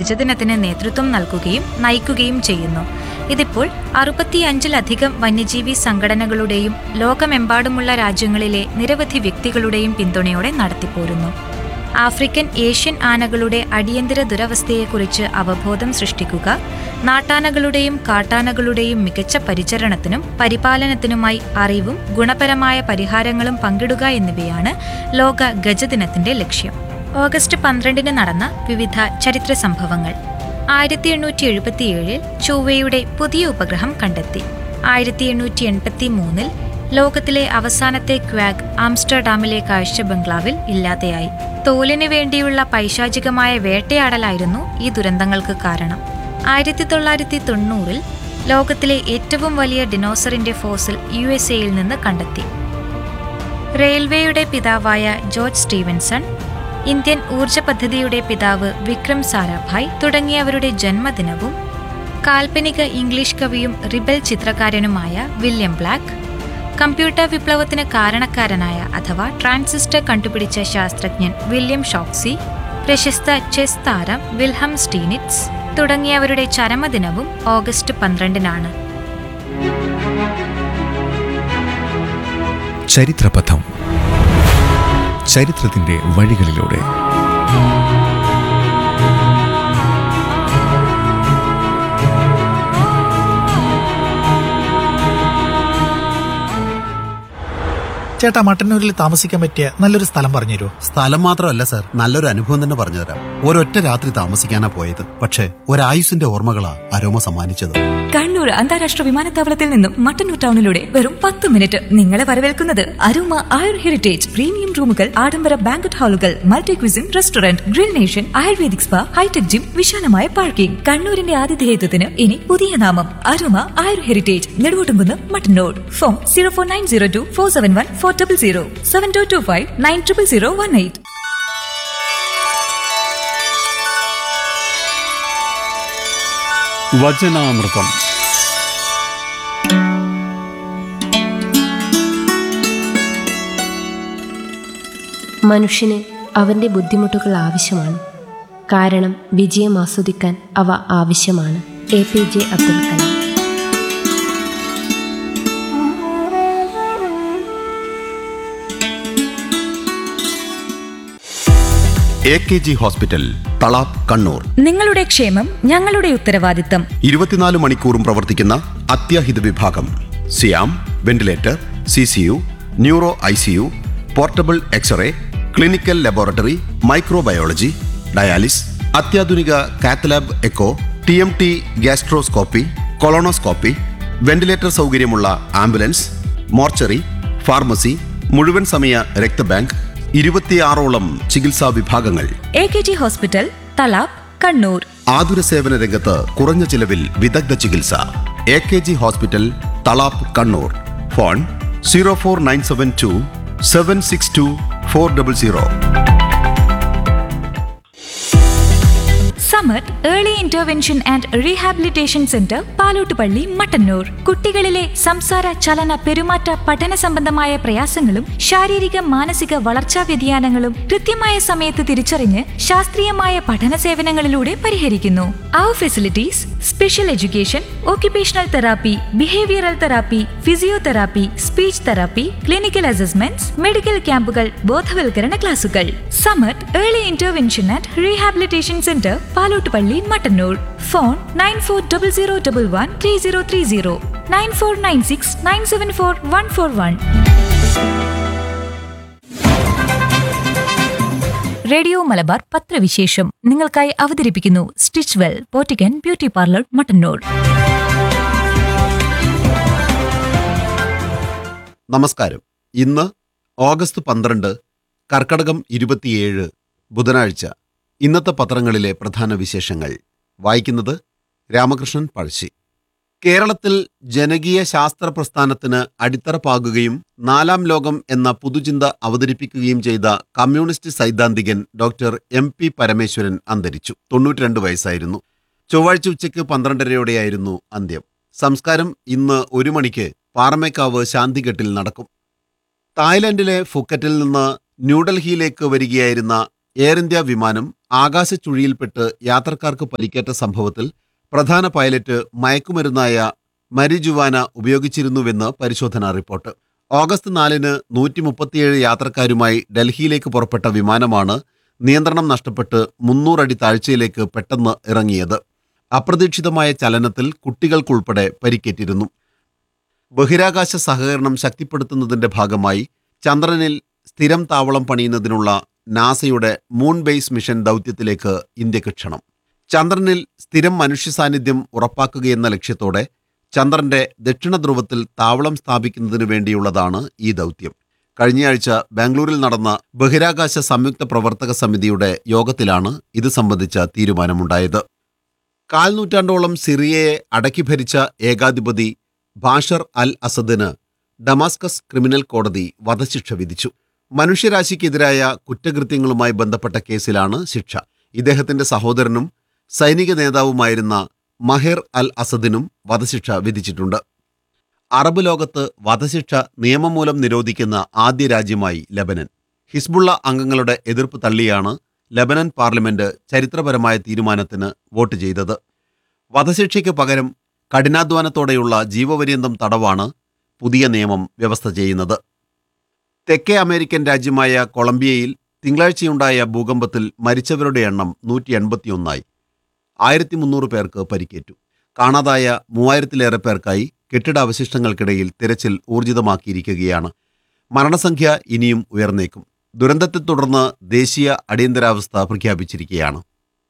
ഗജദിനത്തിന് നേതൃത്വം നൽകുകയും നയിക്കുകയും ചെയ്യുന്നു ഇതിപ്പോൾ അറുപത്തിയഞ്ചിലധികം വന്യജീവി സംഘടനകളുടെയും ലോകമെമ്പാടുമുള്ള രാജ്യങ്ങളിലെ നിരവധി വ്യക്തികളുടെയും പിന്തുണയോടെ നടത്തിപ്പോരുന്നു ആഫ്രിക്കൻ ഏഷ്യൻ ആനകളുടെ അടിയന്തര ദുരവസ്ഥയെക്കുറിച്ച് അവബോധം സൃഷ്ടിക്കുക നാട്ടാനകളുടെയും കാട്ടാനകളുടെയും മികച്ച പരിചരണത്തിനും പരിപാലനത്തിനുമായി അറിവും ഗുണപരമായ പരിഹാരങ്ങളും പങ്കിടുക എന്നിവയാണ് ലോക ഗജദിനത്തിന്റെ ലക്ഷ്യം ഓഗസ്റ്റ് പന്ത്രണ്ടിന് നടന്ന വിവിധ ചരിത്ര സംഭവങ്ങൾ ആയിരത്തി എണ്ണൂറ്റി എഴുപത്തിയേഴിൽ ചൊവ്വയുടെ പുതിയ ഉപഗ്രഹം കണ്ടെത്തി ആയിരത്തി എണ്ണൂറ്റി എൺപത്തി മൂന്നിൽ ലോകത്തിലെ അവസാനത്തെ ക്വാഗ് ആംസ്റ്റർഡാമിലെ കാഴ്ച ബംഗ്ലാവിൽ ഇല്ലാതെയായി തോലിന് വേണ്ടിയുള്ള പൈശാചികമായ വേട്ടയാടലായിരുന്നു ഈ ദുരന്തങ്ങൾക്ക് കാരണം ആയിരത്തി തൊള്ളായിരത്തി തൊണ്ണൂറിൽ ലോകത്തിലെ ഏറ്റവും വലിയ ഡിനോസറിന്റെ ഫോസിൽ യു എസ് എയിൽ നിന്ന് കണ്ടെത്തി റെയിൽവേയുടെ പിതാവായ ജോർജ് സ്റ്റീവൻസൺ ഇന്ത്യൻ ഊർജ പദ്ധതിയുടെ പിതാവ് വിക്രം സാരാഭായ് തുടങ്ങിയവരുടെ ജന്മദിനവും കാൽപ്പനിക ഇംഗ്ലീഷ് കവിയും റിബൽ ചിത്രകാരനുമായ വില്യം ബ്ലാക്ക് കമ്പ്യൂട്ടർ വിപ്ലവത്തിന് കാരണക്കാരനായ അഥവാ ട്രാൻസിസ്റ്റർ കണ്ടുപിടിച്ച ശാസ്ത്രജ്ഞൻ വില്യം ഷോക്സി പ്രശസ്ത ചെസ് താരം വിൽഹം സ്റ്റീനിറ്റ്സ് തുടങ്ങിയവരുടെ ചരമദിനവും ഓഗസ്റ്റ് പന്ത്രണ്ടിനാണ് ചരിത്രപഥം ചരിത്രത്തിന്റെ വഴികളിലൂടെ ചേട്ടാ മട്ടന്നൂരിൽ താമസിക്കാൻ പറ്റിയ നല്ലൊരു സ്ഥലം പറഞ്ഞുതരുമോ സ്ഥലം മാത്രമല്ല സാർ നല്ലൊരു അനുഭവം തന്നെ പറഞ്ഞുതരാം ഒരൊറ്റ രാത്രി താമസിക്കാനാ പോയത് പക്ഷേ ഒരായുസിന്റെ ഓർമ്മകളാ അരോമ സമ്മാനിച്ചത് കണ്ണൂർ അന്താരാഷ്ട്ര വിമാനത്താവളത്തിൽ നിന്നും മട്ടന്നൂർ ടൗണിലൂടെ വെറും പത്ത് മിനിറ്റ് നിങ്ങളെ വരവേൽക്കുന്നത് അരുമ ആയുർ ഹെറിറ്റേജ് പ്രീമിയം റൂമുകൾ ആഡംബര ബാങ്കറ്റ് ഹാളുകൾ multi cuisine restaurant grill nation ayurvedic spa hi-tech gym വിശാലമായ പാർക്കിംഗ് കണ്ണൂരിന്റെ ആതിഥേയത്വത്തിന് ഇനി പുതിയ നാമം Aruma Ayur heritage Neduvottumkunnu Mattannur phone zero four nine zero two four seven one four double zero seven two two five nine triple zero one eight വചനാമൃതം മനുഷ്യന് അവൻ്റെ ബുദ്ധിമുട്ടുകൾ ആവശ്യമാണ് കാരണം വിജയം ആസ്വദിക്കാൻ അവ ആവശ്യമാണ് A P J Abdul Kalam A K G hospital Thalap Kannur നിങ്ങളുടെ ക്ഷേമം ഞങ്ങളുടെ ഉത്തരവാദിത്തം ഇരുപത്തിനാല് മണിക്കൂറും പ്രവർത്തിക്കുന്ന അത്യാഹിത വിഭാഗം സിയാം ventilator C C U neuro I C U portable x ray clinical laboratory microbiology dialysis അത്യാധുനിക cath lab echo T M T gastroscopy colonoscopy ventilator സൗകര്യമുള്ള ആംബുലൻസ് മോർച്ചറി ഫാർമസി മുഴുവൻ സമയ രക്തബാങ്ക് ഇരുപത്തിയാറോളം ചികിത്സാ വിഭാഗങ്ങൾ A K G hospital Thalap Kannur ആതുര സേവന രംഗത്ത് കുറഞ്ഞ ചിലവിൽ വിദഗ്ധ ചികിത്സ A K G hospital Thalap Kannur phone zero four nine seven two seven six two four double zero സമർ early intervention and rehabilitation centre Palottupalli Mattannur കുട്ടികളിലെ സംസാര ചലന പെരുമാറ്റ പഠന സംബന്ധമായ പ്രയാസങ്ങളും ശാരീരിക മാനസിക വളർച്ചാ വ്യതിയാനങ്ങളും കൃത്യമായ സമയത്ത് തിരിച്ചറിഞ്ഞ് ശാസ്ത്രീയമായ പഠന സേവനങ്ങളിലൂടെ പരിഹരിക്കുന്നു അവർ facilities special education occupational therapy behavioural therapy physiotherapy speech therapy clinical assessments medical ക്യാമ്പുകൾ ബോധവൽക്കരണ ക്ലാസുകൾ Samarth early intervention and rehabilitation centre Palottupalli Mattannur phone nine four double zero double one three zero three zero nine four nine six nine seven four one four one radio Malabar പത്രവിശേഷം നിങ്ങൾക്കായി അവതരിപ്പിക്കുന്നു stitch well boutique and beauty parlour Mattannur നമസ്കാരം ഇന്ന് August പന്ത്രണ്ട് കർക്കടകം ഇരുപത്തിയേഴ് ബുധനാഴ്ച ഇന്നത്തെ പത്രങ്ങളിലെ പ്രധാന വിശേഷങ്ങൾ വായിക്കുന്നത് രാമകൃഷ്ണൻ പഴശ്ശി കേരളത്തിൽ ജനകീയ ശാസ്ത്ര പ്രസ്ഥാനത്തിന് അടിത്തറ പാകുകയും നാലാം ലോകം എന്ന പുതുചിന്ത അവതരിപ്പിക്കുകയും ചെയ്ത കമ്മ്യൂണിസ്റ്റ് സൈദ്ധാന്തികൻ ഡോക്ടർ എം പി പരമേശ്വരൻ അന്തരിച്ചു തൊണ്ണൂറ്റിരണ്ട് വയസ്സായിരുന്നു ചൊവ്വാഴ്ച ഉച്ചയ്ക്ക് പന്ത്രണ്ടരയോടെയായിരുന്നു അന്ത്യം സംസ്കാരം ഇന്ന് ഒരു മണിക്ക് പാറമേക്കാവ് ശാന്തിഘട്ടിൽ നടക്കും തായ്ലൻഡിലെ ഫുക്കറ്റിൽ നിന്ന് ന്യൂഡൽഹിയിലേക്ക് വരികയായിരുന്ന എയർ ഇന്ത്യ വിമാനം ആകാശച്ചുഴിയിൽപ്പെട്ട് യാത്രക്കാർക്ക് പരിക്കേറ്റ സംഭവത്തിൽ പ്രധാന പൈലറ്റ് മയക്കുമരുന്നായ മരിജുവാന ഉപയോഗിച്ചിരുന്നുവെന്ന് പരിശോധനാ റിപ്പോർട്ട് ഓഗസ്റ്റ് നാലിന് നൂറ്റി മുപ്പത്തിയേഴ് യാത്രക്കാരുമായി ഡൽഹിയിലേക്ക് പുറപ്പെട്ട വിമാനമാണ് നിയന്ത്രണം നഷ്ടപ്പെട്ട് മുന്നൂറടി താഴ്ചയിലേക്ക് പെട്ടെന്ന് ഇറങ്ങിയത് അപ്രതീക്ഷിതമായ ചലനത്തിൽ കുട്ടികൾക്കുൾപ്പെടെ പരിക്കേറ്റിരുന്നു ബഹിരാകാശ സഹകരണം ശക്തിപ്പെടുത്തുന്നതിന്റെ ഭാഗമായി ചന്ദ്രനിൽ സ്ഥിരം താവളം പണിയുന്നതിനുള്ള നാസയുടെ മൂൺ ബേസ് മിഷൻ ദൗത്യത്തിലേക്ക് ഇന്ത്യക്ക് ക്ഷണം ചന്ദ്രനിൽ സ്ഥിരം മനുഷ്യ സാന്നിധ്യം ഉറപ്പാക്കുകയെന്ന ലക്ഷ്യത്തോടെ ചന്ദ്രന്റെ ദക്ഷിണ ധ്രുവത്തിൽ താവളം സ്ഥാപിക്കുന്നതിനു വേണ്ടിയുള്ളതാണ് ഈ ദൗത്യം കഴിഞ്ഞയാഴ്ച ബാംഗ്ലൂരിൽ നടന്ന ബഹിരാകാശ സംയുക്ത പ്രവർത്തക സമിതിയുടെ യോഗത്തിലാണ് ഇത് സംബന്ധിച്ച തീരുമാനമുണ്ടായത് കാൽ നൂറ്റാണ്ടോളം സിറിയയെ അടക്കി ഭരിച്ച ഏകാധിപതി ബാഷർ അൽ അസദിന് ഡമാസ്കസ് ക്രിമിനൽ കോടതി വധശിക്ഷ വിധിച്ചു മനുഷ്യരാശിക്കെതിരായ കുറ്റകൃത്യങ്ങളുമായി ബന്ധപ്പെട്ട കേസിലാണ് ശിക്ഷ ഇദ്ദേഹത്തിന്റെ സഹോദരനും സൈനിക നേതാവുമായിരുന്ന മഹേർ അൽ അസദിനും വധശിക്ഷ വിധിച്ചിട്ടുണ്ട് അറബ് ലോകത്ത് വധശിക്ഷ നിയമം മൂലം നിരോധിക്കുന്ന ആദ്യ രാജ്യമായി ലബനൻ ഹിസ്ബുള്ള അംഗങ്ങളുടെ എതിർപ്പ് തള്ളിയാണ് ലബനൻ പാർലമെന്റ് ചരിത്രപരമായ തീരുമാനത്തിന് വോട്ട് ചെയ്തത് വധശിക്ഷയ്ക്ക് പകരം കഠിനാധ്വാനത്തോടെയുള്ള ജീവപര്യന്തം തടവാണ് പുതിയ നിയമം വ്യവസ്ഥ ചെയ്യുന്നത് തെക്കേ അമേരിക്കൻ രാജ്യമായ കൊളംബിയയിൽ തിങ്കളാഴ്ചയുണ്ടായ ഭൂകമ്പത്തിൽ മരിച്ചവരുടെ എണ്ണം നൂറ്റി എൺപത്തിയൊന്നായി ആയിരത്തി മുന്നൂറ് പേർക്ക് പരിക്കേറ്റു കാണാതായ മൂവായിരത്തിലേറെ പേർക്കായി കെട്ടിടാവശിഷ്ടങ്ങൾക്കിടയിൽ തിരച്ചിൽ ഊർജിതമാക്കിയിരിക്കുകയാണ് മരണസംഖ്യ ഇനിയും ഉയർന്നേക്കും ദുരന്തത്തെ തുടർന്ന് ദേശീയ അടിയന്തരാവസ്ഥ പ്രഖ്യാപിച്ചിരിക്കുകയാണ്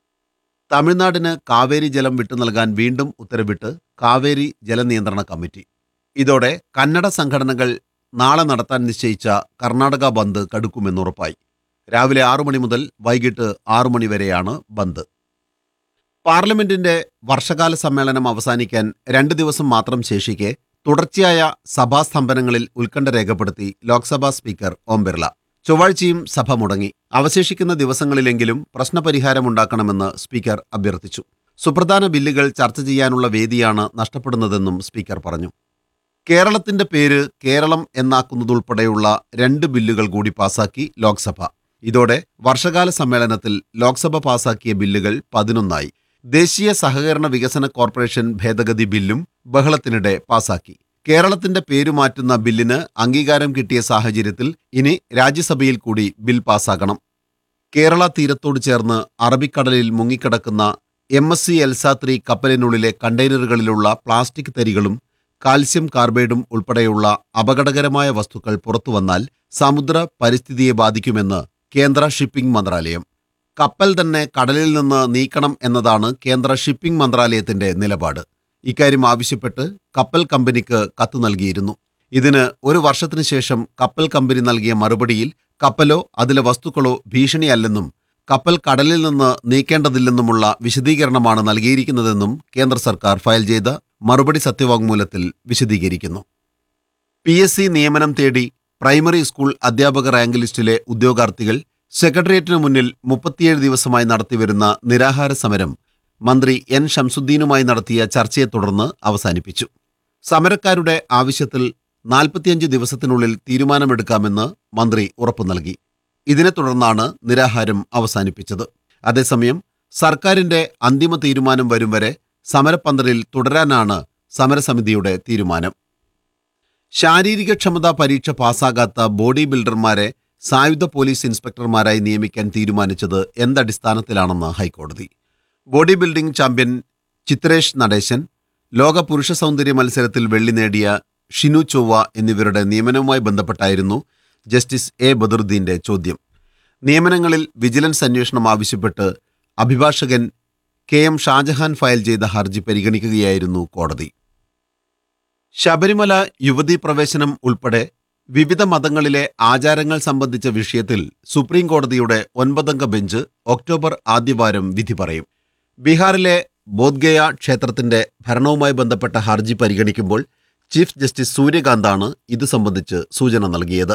തമിഴ്നാടിന് കാവേരി ജലം വിട്ടു നൽകാൻ വീണ്ടും ഉത്തരവിട്ട് കാവേരി ജലനിയന്ത്രണ കമ്മിറ്റി ഇതോടെ കന്നഡ സംഘടനകൾ നാളെ നടത്താൻ നിശ്ചയിച്ച കർണാടക ബന്ദ് കടുക്കുമെന്നുറപ്പായി രാവിലെ ആറു മണി മുതൽ വൈകിട്ട് ആറു മണി വരെയാണ് ബന്ദ് പാർലമെന്റിന്റെ വർഷകാല സമ്മേളനം അവസാനിക്കാൻ രണ്ട് ദിവസം മാത്രം ശേഷിക്കെ തുടർച്ചയായ സഭാസ്തംഭനങ്ങളിൽ ഉത്കണ്ഠ രേഖപ്പെടുത്തി ലോക്സഭാ സ്പീക്കർ ഓം ബിർള ചൊവ്വാഴ്ചയും സഭ മുടങ്ങി അവശേഷിക്കുന്ന ദിവസങ്ങളിലെങ്കിലും പ്രശ്നപരിഹാരമുണ്ടാക്കണമെന്ന് സ്പീക്കർ അഭ്യർത്ഥിച്ചു സുപ്രധാന ബില്ലുകൾ ചർച്ച ചെയ്യാനുള്ള വേദിയാണ് നഷ്ടപ്പെടുന്നതെന്നും സ്പീക്കർ പറഞ്ഞു കേരളത്തിന്റെ പേര് കേരളം എന്നാക്കുന്നതുൾപ്പെടെയുള്ള രണ്ട് ബില്ലുകൾ കൂടി പാസാക്കി ലോക്സഭ ഇതോടെ വർഷകാല സമ്മേളനത്തിൽ ലോക്സഭ പാസാക്കിയ ബില്ലുകൾ പതിനൊന്നായി ദേശീയ സഹകരണ വികസന കോർപ്പറേഷൻ ഭേദഗതി ബില്ലും ബഹളത്തിനിടെ പാസാക്കി കേരളത്തിന്റെ പേര് മാറ്റുന്ന ബില്ലിന് അംഗീകാരം കിട്ടിയ സാഹചര്യത്തിൽ ഇനി രാജ്യസഭയിൽ കൂടി ബിൽ പാസാക്കണം കേരള തീരത്തോട് ചേർന്ന് അറബിക്കടലിൽ മുങ്ങിക്കിടക്കുന്ന എം എസ് സി എൽസാത്രി കപ്പലിനുള്ളിലെ കണ്ടെയ്നറുകളിലുള്ള പ്ലാസ്റ്റിക് തരികളും കാൽസ്യം കാർബൈഡും ഉൾപ്പെടെയുള്ള അപകടകരമായ വസ്തുക്കൾ പുറത്തുവന്നാൽ സമുദ്ര പരിസ്ഥിതിയെ ബാധിക്കുമെന്ന് കേന്ദ്ര ഷിപ്പിംഗ് മന്ത്രാലയം കപ്പൽ തന്നെ കടലിൽ നിന്ന് നീക്കണം എന്നതാണ് കേന്ദ്ര ഷിപ്പിംഗ് മന്ത്രാലയത്തിന്റെ നിലപാട് ഇക്കാര്യം ആവശ്യപ്പെട്ട് കപ്പൽ കമ്പനിക്ക് കത്ത് നൽകിയിരുന്നു ഇതിന് ഒരു വർഷത്തിനു ശേഷം കപ്പൽ കമ്പനി നൽകിയ മറുപടിയിൽ കപ്പലോ അതിലെ വസ്തുക്കളോ ഭീഷണിയല്ലെന്നും കപ്പൽ കടലിൽ നിന്ന് നീക്കേണ്ടതില്ലെന്നുമുള്ള വിശദീകരണമാണ് നൽകിയിരിക്കുന്നതെന്നും കേന്ദ്ര സർക്കാർ ഫയൽ ചെയ്ത മറുപടി സത്യവാങ്മൂലത്തിൽ വിശദീകരിക്കുന്നു പി എസ് സി നിയമനം തേടി പ്രൈമറി സ്കൂൾ അധ്യാപക റാങ്ക് ലിസ്റ്റിലെ ഉദ്യോഗാർത്ഥികൾ സെക്രട്ടേറിയറ്റിനു മുന്നിൽ മുപ്പത്തിയേഴ് ദിവസമായി നടത്തിവരുന്ന നിരാഹാര സമരം മന്ത്രി എൻ ഷംസുദ്ദീനുമായി നടത്തിയ ചർച്ചയെ തുടർന്ന് അവസാനിപ്പിച്ചു സമരക്കാരുടെ ആവശ്യത്തിൽ നാൽപ്പത്തിയഞ്ച് ദിവസത്തിനുള്ളിൽ തീരുമാനമെടുക്കാമെന്ന് മന്ത്രി ഉറപ്പു നൽകി ഇതിനെ തുടർന്നാണ് നിരാഹാരം അവസാനിപ്പിച്ചത് അതേസമയം സർക്കാരിന്റെ അന്തിമ തീരുമാനം വരും വരെ സമരപ്പന്തലിൽ തുടരാനാണ് സമരസമിതിയുടെ തീരുമാനം ശാരീരിക ക്ഷമതാ പരീക്ഷ പാസ്സാകാത്ത ബോഡി ബിൽഡർമാരെ സായുധ പോലീസ് ഇൻസ്പെക്ടർമാരായി നിയമിക്കാൻ തീരുമാനിച്ചത് എന്തടിസ്ഥാനത്തിലാണെന്ന് ഹൈക്കോടതി body building champion Chitresh Nadesan ലോക പുരുഷ സൗന്ദര്യ മത്സരത്തിൽ വെള്ളി നേടിയ ഷിനു ചൊവ്വ എന്നിവരുടെ നിയമനവുമായി ബന്ധപ്പെട്ടായിരുന്നു ജസ്റ്റിസ് എ ബദറുദ്ദീന്റെ ചോദ്യം നിയമനങ്ങളിൽ വിജിലൻസ് അന്വേഷണം ആവശ്യപ്പെട്ട് അഭിഭാഷകൻ കെ എം ഷാജഹാൻ ഫയൽ ചെയ്ത ഹർജി പരിഗണിക്കുകയായിരുന്നു കോടതി ശബരിമല യുവതീ പ്രവേശനം ഉൾപ്പെടെ വിവിധ മതങ്ങളിലെ ആചാരങ്ങൾ സംബന്ധിച്ച വിഷയത്തിൽ സുപ്രീം കോടതിയുടെ ഒൻപതംഗ ബെഞ്ച് ഒക്ടോബർ ആദ്യവാരം വിധി പറയും ബീഹാറിലെ ബോധ്ഗയ ക്ഷേത്രത്തിന്റെ ഭരണവുമായി ബന്ധപ്പെട്ട ഹർജി പരിഗണിക്കുമ്പോൾ ചീഫ് ജസ്റ്റിസ് സൂര്യകാന്താണ് ഇത് സംബന്ധിച്ച് സൂചന നൽകിയത്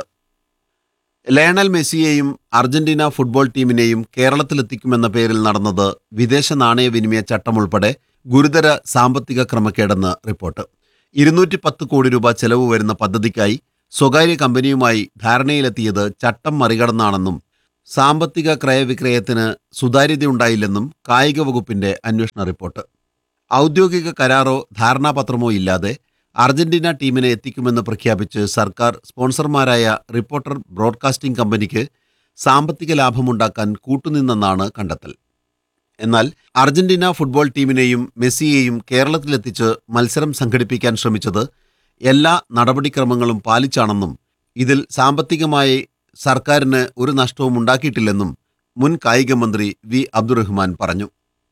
ലയണൽ മെസ്സിയെയും അർജന്റീന ഫുട്ബോൾ ടീമിനെയും കേരളത്തിലെത്തിക്കുമെന്ന പേരിൽ നടന്നത് വിദേശ നാണയവിനിമയ ചട്ടം ഉൾപ്പെടെ ഗുരുതര സാമ്പത്തിക ക്രമക്കേടെന്ന് റിപ്പോർട്ട് ഇരുന്നൂറ്റി പത്ത് കോടി രൂപ ചെലവ് വരുന്ന പദ്ധതിക്കായി സ്വകാര്യ കമ്പനിയുമായി ധാരണയിലെത്തിയത് ചട്ടം മറികടന്നാണെന്നും സാമ്പത്തിക ക്രയവിക്രയത്തിന് സുതാര്യതയുണ്ടായില്ലെന്നും കായിക വകുപ്പിന്റെ അന്വേഷണ റിപ്പോർട്ട് ഔദ്യോഗിക കരാറോ ധാരണാപത്രമോ ഇല്ലാതെ അർജന്റീന ടീമിനെ എത്തിക്കുമെന്ന് പ്രഖ്യാപിച്ച് സർക്കാർ സ്പോൺസർമാരായ റിപ്പോർട്ടർ ബ്രോഡ്കാസ്റ്റിംഗ് കമ്പനിക്ക് സാമ്പത്തിക ലാഭമുണ്ടാക്കാൻ കൂട്ടുനിന്നെന്നാണ് കണ്ടെത്തൽ എന്നാൽ അർജന്റീന ഫുട്ബോൾ ടീമിനെയും മെസ്സിയെയും കേരളത്തിലെത്തിച്ച് മത്സരം സംഘടിപ്പിക്കാൻ ശ്രമിച്ചത് എല്ലാ നടപടിക്രമങ്ങളും പാലിച്ചാണെന്നും ഇതിൽ സാമ്പത്തികമായി സർക്കാരിന് ഒരു നഷ്ടവും ഉണ്ടാക്കിയിട്ടില്ലെന്നും മുൻ കായിക മന്ത്രി വി അബ്ദുറഹ്മാൻ പറഞ്ഞു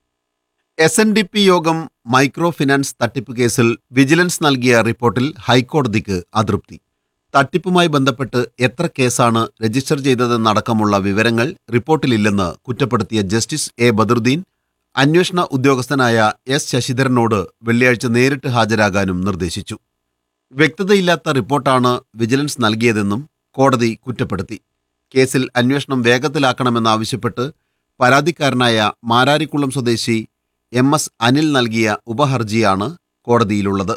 എസ് എൻ ഡി പി യോഗം മൈക്രോ ഫിനാൻസ് തട്ടിപ്പ് കേസിൽ വിജിലൻസ് നൽകിയ റിപ്പോർട്ടിൽ ഹൈക്കോടതിക്ക് അതൃപ്തി തട്ടിപ്പുമായി ബന്ധപ്പെട്ട് എത്ര കേസാണ് രജിസ്റ്റർ ചെയ്തതെന്നടക്കമുള്ള വിവരങ്ങൾ റിപ്പോർട്ടിലില്ലെന്ന് കുറ്റപ്പെടുത്തിയ ജസ്റ്റിസ് എ ബദറുദ്ദീൻ അന്വേഷണ ഉദ്യോഗസ്ഥനായ എസ് ശശിധരനോട് വെള്ളിയാഴ്ച നേരിട്ട് ഹാജരാകാനും നിർദ്ദേശിച്ചു വ്യക്തതയില്ലാത്ത റിപ്പോർട്ടാണ് വിജിലൻസ് നൽകിയതെന്നും കോടതി കുറ്റപ്പെടുത്തി കേസിൽ അന്വേഷണം വേഗത്തിലാക്കണമെന്നാവശ്യപ്പെട്ട് പരാതിക്കാരനായ മാരാരിക്കുളം സ്വദേശി എം എസ് അനിൽ നൽകിയ ഉപഹർജിയാണ് കോടതിയിലുള്ളത്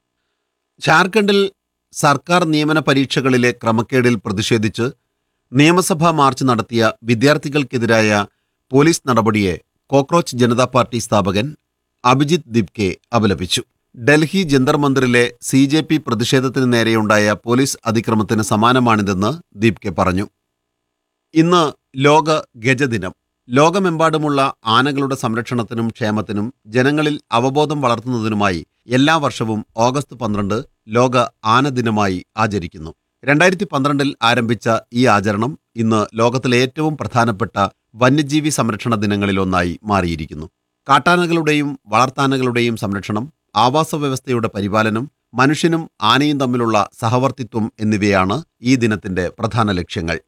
ജാർഖണ്ഡിൽ സർക്കാർ നിയമന പരീക്ഷകളിലെ ക്രമക്കേടിൽ പ്രതിഷേധിച്ച് നിയമസഭാ മാർച്ച് നടത്തിയ വിദ്യാർത്ഥികൾക്കെതിരായ പോലീസ് നടപടിയെ കോക്രോച്ച് ജനതാ പാർട്ടി സ്ഥാപകൻ അഭിജിത്ത് ദിബ്കെ അപലപിച്ചു ഡൽഹി ജന്തർ മന്ദിറിലെ സി ജെ പി പ്രതിഷേധത്തിന് നേരെയുണ്ടായ പോലീസ് അതിക്രമത്തിന് സമാനമാണിതെന്ന് ദീപ്കെ പറഞ്ഞു ഇന്ന് ലോക ഗജദിനം ലോകമെമ്പാടുമുള്ള ആനകളുടെ സംരക്ഷണത്തിനും ക്ഷേമത്തിനും ജനങ്ങളിൽ അവബോധം വളർത്തുന്നതിനുമായി എല്ലാ വർഷവും ഓഗസ്റ്റ് പന്ത്രണ്ട് ലോക ആന ദിനമായി ആചരിക്കുന്നു രണ്ടായിരത്തി പന്ത്രണ്ടിൽ ആരംഭിച്ച ഈ ആചരണം ഇന്ന് ലോകത്തിലെ ഏറ്റവും പ്രധാനപ്പെട്ട വന്യജീവി സംരക്ഷണ ദിനങ്ങളിലൊന്നായി മാറിയിരിക്കുന്നു കാട്ടാനകളുടെയും വളർത്താനകളുടെയും സംരക്ഷണം ആവാസ വ്യവസ്ഥയുടെ പരിപാലനം മനുഷ്യനും ആനയും തമ്മിലുള്ള സഹവർത്തിത്വം എന്നിവയാണ് ഈ ദിനത്തിന്റെ പ്രധാന ലക്ഷ്യങ്ങൾ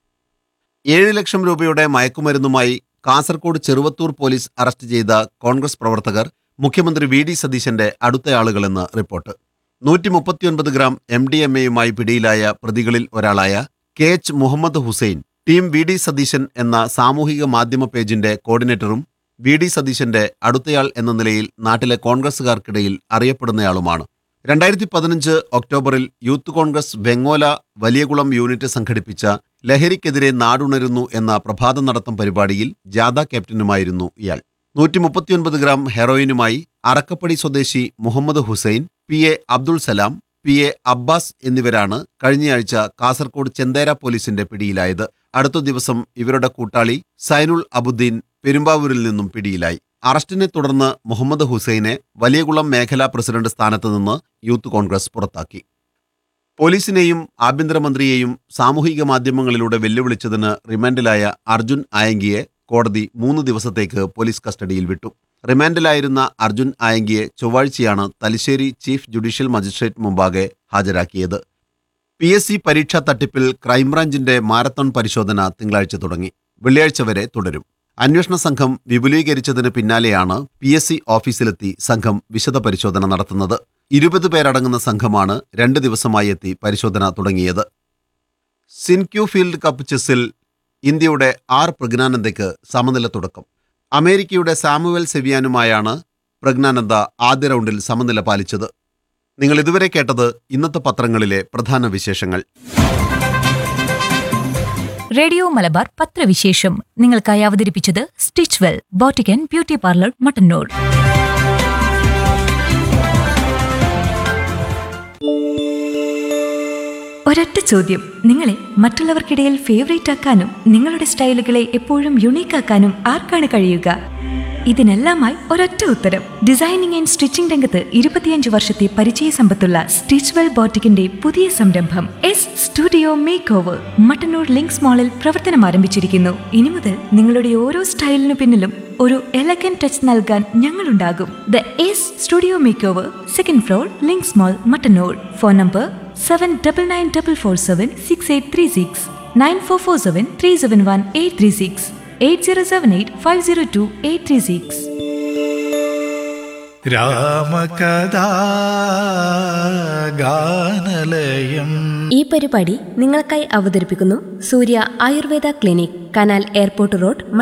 ഏഴ് ലക്ഷം രൂപയുടെ മയക്കുമരുന്നുമായി കാസർഗോഡ് ചെറുവത്തൂർ പോലീസ് അറസ്റ്റ് ചെയ്ത കോൺഗ്രസ് പ്രവർത്തകർ മുഖ്യമന്ത്രി വി ഡി സതീശന്റെ അടുത്തയാളുകളെന്ന് റിപ്പോർട്ട് നൂറ്റി മുപ്പത്തിയൊൻപത് ഗ്രാം എം ഡി എം എയുമായി പിടിയിലായ പ്രതികളിൽ ഒരാളായ K H Muhammad Hussain team V D Satheesan എന്ന സാമൂഹിക മാധ്യമ പേജിന്റെ കോർഡിനേറ്ററും വി ഡി സതീശന്റെ അടുത്തയാൾ എന്ന നിലയിൽ നാട്ടിലെ കോൺഗ്രസുകാർക്കിടയിൽ അറിയപ്പെടുന്നയാളുമാണ് രണ്ടായിരത്തി പതിനഞ്ച് ഒക്ടോബറിൽ youth Congress Vengola Valiyakulam unit സംഘടിപ്പിച്ച ലഹരിക്കെതിരെ നാടുണരുന്നു എന്ന പ്രഭാത നടത്തം പരിപാടിയിൽ ജാഥ ക്യാപ്റ്റനുമായിരുന്നു ഇയാൾ നൂറ്റി മുപ്പത്തിയൊൻപത് ഗ്രാം ഹെറോയിനുമായി അറക്കപ്പടി സ്വദേശി Muhammad Hussain P A Abdul Salam P A Abbas എന്നിവരാണ് കഴിഞ്ഞയാഴ്ച കാസർഗോഡ് ചെന്തേര പോലീസിന്റെ പിടിയിലായത് അടുത്ത ദിവസം ഇവരുടെ കൂട്ടാളി സൈനുൾ അബുദ്ദീൻ പെരുമ്പാവൂരിൽ നിന്നും പിടിയിലായി അറസ്റ്റിനെ തുടർന്ന് മുഹമ്മദ് ഹുസൈനെ വലിയകുളം മേഖലാ പ്രസിഡന്റ് സ്ഥാനത്ത് നിന്ന് യൂത്ത് കോൺഗ്രസ് പുറത്താക്കി പോലീസിനെയും ആഭ്യന്തരമന്ത്രിയെയും സാമൂഹിക മാധ്യമങ്ങളിലൂടെ വെല്ലുവിളിച്ചതിന് റിമാൻഡിലായ അർജുൻ ആയങ്കിയെ കോടതി മൂന്ന് ദിവസത്തേക്ക് പോലീസ് കസ്റ്റഡിയിൽ വിട്ടു റിമാൻഡിലായിരുന്ന അർജുൻ ആയങ്കിയെ ചൊവ്വാഴ്ചയാണ് തലശ്ശേരി ചീഫ് ജുഡീഷ്യൽ മജിസ്ട്രേറ്റ് മുമ്പാകെ ഹാജരാക്കിയത് പി എസ് സി പരീക്ഷാ തട്ടിപ്പിൽ ക്രൈംബ്രാഞ്ചിന്റെ മാരത്തോൺ പരിശോധന തിങ്കളാഴ്ച തുടങ്ങി വെള്ളിയാഴ്ച വരെ തുടരും അന്വേഷണ സംഘം വിപുലീകരിച്ചതിന് പിന്നാലെയാണ് പി എസ് സി ഓഫീസിലെത്തി സംഘം വിശദ പരിശോധന നടത്തുന്നത് ഇരുപത് പേരടങ്ങുന്ന സംഘമാണ് രണ്ട് ദിവസമായി എത്തി പരിശോധന തുടങ്ങിയത് സിൻക്യൂ ഫീൽഡ് കപ്പ് ചെസ്സിൽ ഇന്ത്യയുടെ ആർ പ്രജ്ഞാനന്ദയ്ക്ക് സമനില തുടക്കം അമേരിക്കയുടെ സാമുവൽ സെവിയാനുമായാണ് പ്രജ്ഞാനന്ദ ആദ്യ റൗണ്ടിൽ സമനില പാലിച്ചത് നിങ്ങൾ ഇതുവരെ കേട്ടത് ഇന്നത്തെ പത്രങ്ങളിലെ പ്രധാന വിശേഷങ്ങൾ റേഡിയോ മലബാർ പത്രവിശേഷം നിങ്ങൾക്കായി അവതരിപ്പിച്ചത് stitch well boutique and beauty parlour Mattannur ഒരൊറ്റ ചോദ്യം നിങ്ങളെ മറ്റുള്ളവർക്കിടയിൽ ഫേവറേറ്റ് ആക്കാനും നിങ്ങളുടെ സ്റ്റൈലുകളെ എപ്പോഴും യുണീക്ക് ആക്കാനും ആർക്കാണ് കഴിയുക ഇതിനെല്ലാമായി ഒരൊറ്റ ഉത്തരം ഡിസൈനിങ് ആൻഡ് സ്റ്റിച്ചിംഗ് രംഗത്ത് ഇരുപത്തിയഞ്ച് വർഷത്തെ പരിചയ സമ്പത്തുള്ള സ്റ്റിച്ച് വെൽ ബോട്ടിക്കിന്റെ പുതിയ സംരംഭം S studio makeover Mattannur Links മാളിൽ പ്രവർത്തനം ആരംഭിച്ചിരിക്കുന്നു ഇനി മുതൽ നിങ്ങളുടെ ഓരോ സ്റ്റൈലിനു പിന്നിലും ഒരു എലഗൻ ടച്ച് നൽകാൻ ഞങ്ങളുണ്ടാകും the S studio makeover second floor Links mall Mattannur phone number seven double nine double four seven six eight three six nine four four seven three seven one eight three six eight zero seven eight five zero two eight three six രാമകഥാ ഗാനലയം ഈ പരിപാടി നിങ്ങൾക്കായി അവതരിപ്പിക്കുന്നു Surya Ayurveda clinic canal airport road